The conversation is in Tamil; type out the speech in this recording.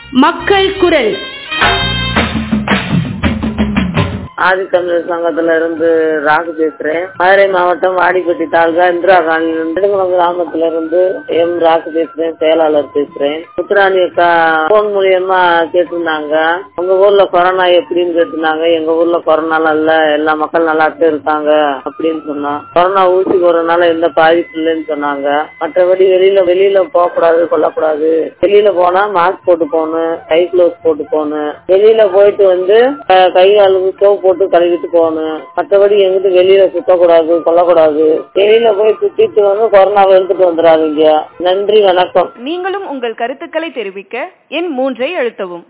மக்கள் குரல் ஆதித்தமிழர் சங்கத்துல இருந்து ராகு பேசுறேன் மதுரை மாவட்டம் வாடிப்பட்டி தாலுகா இந்திரா காந்தி நெடுங்குளம் கிராமத்துல இருந்து எம் ராகு பேசுறேன் செயலாளர் பேசுறேன் முத்துராணி அக்கா போன் மூலியமா கேட்டிருந்தாங்க உங்க ஊர்ல கொரோனா எப்படின்னு கேட்டிருந்தாங்க எங்க ஊர்ல கொரோனாலாம் இல்ல எல்லா மக்கள் நல்லாட்டே இருக்காங்க அப்படின்னு சொன்னோம் கொரோனா ஊசி போறதுனால எந்த பாதிப்பு இல்லைன்னு சொன்னாங்க மற்றபடி வெளியில வெளியில போக கூடாது கொல்லக்கூடாது வெளியில போனா மாஸ்க் போட்டு போகணும் கை க்ளோஸ் போட்டு போகணும் வெளியில போயிட்டு வந்து அஹ், கை காலுக்கு சோப் போட்டு கழுவிட்டு போகணும் மற்றபடி எங்கிட்டு வெளியில சுத்தக்கூடாது கொல்லக்கூடாது வெளியில போய் சுத்திட்டு வந்து கொரோனாவை எடுத்துட்டு வந்துடாதீங்க நன்றி வணக்கம் நீங்களும் உங்கள் கருத்துக்களை தெரிவிக்க எண் மூன்றை அழுத்தவும்